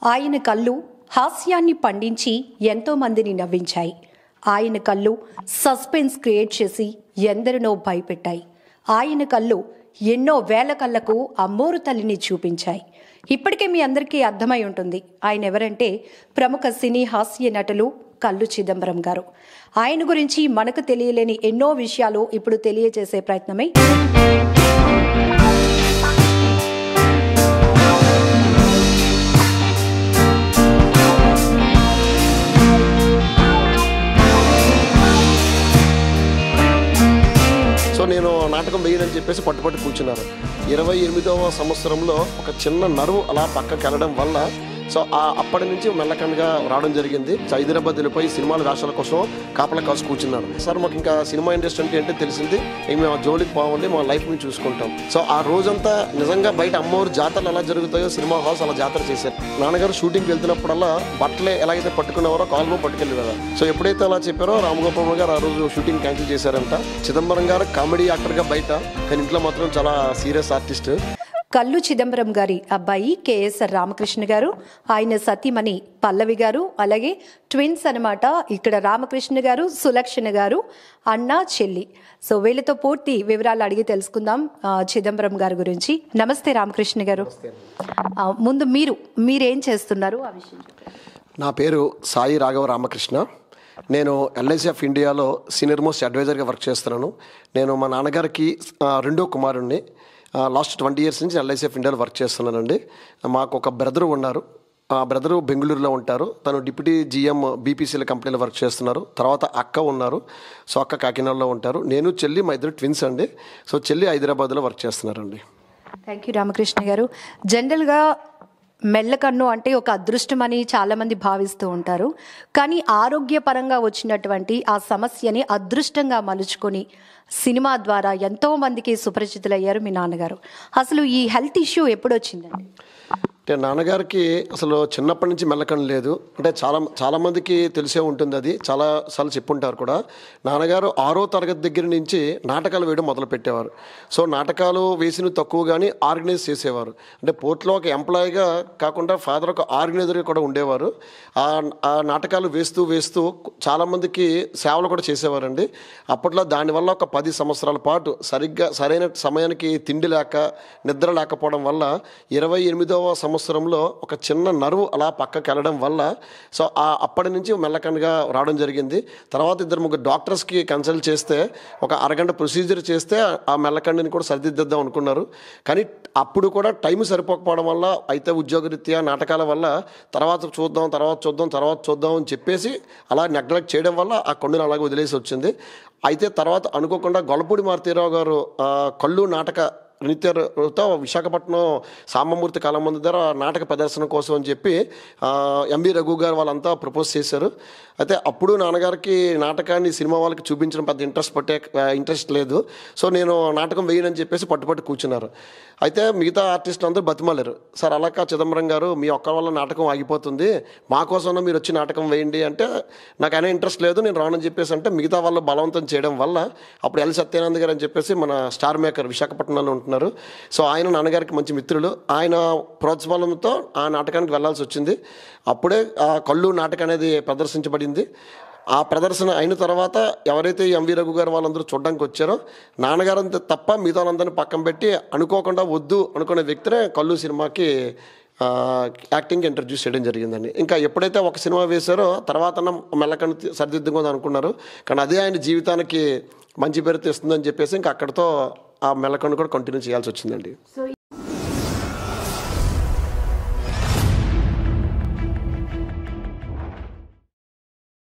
ఆయన కళ్ళు హాస్యాన్ని పండించి ఎంతో మందిని నవ్వించాయి ఆయన కళ్ళు సస్పెన్స్ క్రియేట్ చేసి ఎందరినో భయపెట్టాయి ఆయన కళ్ళు ఎన్నో వేల కళ్ళకు అమ్మోరు తల్లిని చూపించాయి ఇప్పటికే మీ అందరికీ అర్థమై ఉంటుంది ఆయన ఎవరంటే ప్రముఖ సినీ హాస్య నటులు కల్లు చిదంబరం గారు ఆయన గురించి మనకు తెలియలేని ఎన్నో విషయాలు ఇప్పుడు తెలియజేసే ప్రయత్నమై సో నేను నాటకం వేయనని చెప్పేసి పట్టుపట్టి కూర్చున్నారు ఇరవై ఎనిమిదవ సంవత్సరంలో ఒక చిన్న నరువు అలా పక్కకి వెళ్ళడం వల్ల సో ఆ అప్పటి నుంచి మెల్లకంగా రావడం జరిగింది సో హైదరాబాద్ వెళ్ళిపోయి సినిమాల వేషాల కోసం కాపలా కాసు కూర్చున్నాను సార్ మాకు ఇంకా సినిమా ఇండస్ట్రీ అంటే ఏంటో తెలిసింది ఇంక మేము ఆ జోలికి పోవాలి మా లైఫ్ మేము చూసుకుంటాం సో ఆ రోజంతా నిజంగా బయట అమ్మవారు జాతరలు ఎలా జరుగుతాయో సినిమా హాల్స్ అలా జాతర చేశారు నాన్నగారు షూటింగ్కి వెళ్తున్నప్పుడల్లా బట్టలే ఎలాగైతే పట్టుకునేవారో కాలు పట్టుకెళ్ళి కదా సో ఎప్పుడైతే అలా చెప్పారో రామగోపాల్ గారు ఆ రోజు షూటింగ్ క్యాన్సిల్ చేశారంట చిదంబరం గారు కామెడీ యాక్టర్గా బయట కానీ ఇంట్లో మాత్రం చాలా సీరియస్ ఆర్టిస్ట్ కల్లు చిదంబరం గారి అబ్బాయి కేఎస్ఆర్ రామకృష్ణ గారు ఆయన సతీమణి పల్లవి గారు అలాగే ట్విన్స్ అన్నమాట ఇక్కడ రామకృష్ణ గారు సులక్షణ గారు అన్న చెల్లి సో వీళ్ళతో పూర్తి వివరాలు అడిగి తెలుసుకుందాం ఆ, చిదంబరం గారి గురించి నమస్తే రామకృష్ణ గారు ఆ, ముందు మీరు మీరేం చేస్తున్నారు ఆ విషయం చెప్పండి. నా పేరు సాయి రాఘవ రామకృష్ణ నేను ఎల్ఐసి ఆఫ్ ఇండియాలో సీనియర్ మోస్ట్ అడ్వైజర్గా వర్క్ చేస్తున్నాను నేను మా నాన్నగారికి ఆ, రెండో కుమారుణ్ణి లాస్ట్ ట్వంటీ ఇయర్స్ నుంచి ఎల్ఐసి ఆఫ్ ఇండియాలో వర్క్ చేస్తున్నానండి మాకు ఒక బ్రదర్ ఉన్నారు ఆ బ్రదరు బెంగళూరులో ఉంటారు తను డిప్యూటీ జిఎం బీపీసీల కంపెనీలో వర్క్ చేస్తున్నారు తర్వాత అక్క ఉన్నారు సో అక్క కాకినాడలో ఉంటారు నేను చెల్లి మా ఇద్దరు ట్విన్స్ అండి సో చెల్లి హైదరాబాద్లో వర్క్ చేస్తున్నారండి థ్యాంక్ యూ రామకృష్ణ గారు జనరల్గా మెల్లకన్ను అంటే ఒక అదృష్టం అని చాలామంది భావిస్తూ ఉంటారు కానీ ఆరోగ్యపరంగా వచ్చినటువంటి ఆ సమస్యని అదృష్టంగా మలుచుకొని సినిమా ద్వారా ఎంతో మందికి సుపరిచితులయ్యారు మీ నాన్నగారు అసలు ఈ హెల్త్ ఇష్యూ ఎప్పుడు వచ్చిందండి అంటే నాన్నగారికి అసలు చిన్నప్పటి నుంచి మెల్లకన్ను లేదు అంటే చాలా చాలా మందికి తెలిసే ఉంటుంది అది చాలా సార్లు చెప్పుంటారు కూడా నాన్నగారు ఆరో తరగతి దగ్గర నుంచి నాటకాలు వేయడం మొదలు పెట్టేవారు సో నాటకాలు వేసిన తక్కువ కానీ ఆర్గనైజ్ చేసేవారు అంటే పోర్ట్లో ఒక ఎంప్లాయీగా కాకుండా ఫాదర్ ఒక ఆర్గనైజర్గా కూడా ఉండేవారు ఆ ఆ నాటకాలు వేస్తూ వేస్తూ చాలామందికి సేవలు కూడా చేసేవారండి అప్పట్లో దానివల్ల ఒక పది సంవత్సరాల పాటు సరిగ్గా సరైన సమయానికి తిండి లేక నిద్ర లేకపోవడం వల్ల ఇరవై ఎనిమిదవ సంవత్సరంలో ఒక చిన్న నరువు అలా పక్కకి వెళ్ళడం వల్ల సో ఆ అప్పటి నుంచి మెల్లకనగా రావడం జరిగింది తర్వాత ఇద్దరు ముగ్గురు డాక్టర్స్కి కన్సల్ట్ చేస్తే ఒక అరగంట ప్రొసీజర్ చేస్తే ఆ మెల్లకండిని కూడా సరిదిద్దాం అనుకున్నారు కానీ అప్పుడు కూడా టైం సరిపోకపోవడం వల్ల అయితే ఉద్యోగరీత్యా నాటకాల వల్ల తర్వాత చూద్దాం తర్వాత చూద్దాం తర్వాత చూద్దాం అని చెప్పేసి అలా నెగ్లెక్ట్ చేయడం వల్ల ఆ కొండను అలాగే వదిలేసి వచ్చింది అయితే తర్వాత అనుకోకుండా గొల్లపూడి మారుతీరావు గారు ఆ, కళ్ళు నాటక నృత్యతో విశాఖపట్నం సామమూర్తి కళామంది దగ్గర నాటక ప్రదర్శన కోసం అని చెప్పి ఆ, ఎంబి రఘు గారు వాళ్ళంతా ప్రపోజ్ చేశారు అయితే అప్పుడు నాన్నగారికి నాటకాన్ని సినిమా వాళ్ళకి చూపించడం పెద్ద ఇంట్రెస్ట్ పట్టే ఇంట్రెస్ట్ లేదు సో నేను నాటకం వేయనని చెప్పేసి పట్టుపట్టి కూర్చున్నారు అయితే మిగతా ఆర్టిస్టులు అందరూ బతిమాలేరు సార్ అలాకా చిదంబరం గారు మీ ఒక్క వల్ల నాటకం ఆగిపోతుంది మా కోసం మీరు వచ్చి నాటకం వేయండి అంటే నాకు అయినా ఇంట్రెస్ట్ లేదు నేను రానని చెప్పేసి అంటే మిగతా వాళ్ళు బలవంతం చేయడం వల్ల అప్పుడు ఎల్ సత్యానంద్ గారు అని చెప్పేసి మన స్టార్ మేకర్ విశాఖపట్నంలో ఉంటున్నారు సో ఆయన నాన్నగారికి మంచి మిత్రులు ఆయన ప్రోత్సాహంతో ఆ నాటకానికి వెళ్ళాల్సి వచ్చింది అప్పుడే ఆ కళ్ళు నాటకం అనేది ప్రదర్శించబడింది ఆ ప్రదర్శన అయిన తర్వాత ఎవరైతే ఎంవి రఘు గారు వాళ్ళందరూ చూడడానికి వచ్చారో నాన్నగారు అంతే తప్ప మిగతా వాళ్ళందరినీ పక్కన పెట్టి అనుకోకుండా వద్దు అనుకునే వ్యక్తినే కళ్ళు సినిమాకి ఆ, యాక్టింగ్ ఇంట్రడ్యూస్ చేయడం జరిగిందండి ఇంకా ఎప్పుడైతే ఒక సినిమా వేశారో తర్వాత మెల్లకని సరిదిద్దుకుంది అనుకున్నారు కానీ అదే ఆయన జీవితానికి మంచి పేరు తెస్తుందని చెప్పేసి ఇంకా అక్కడితో ఆ మెల్లకన్ను కూడా కంటిన్యూ చేయాల్సి వచ్చిందండి సో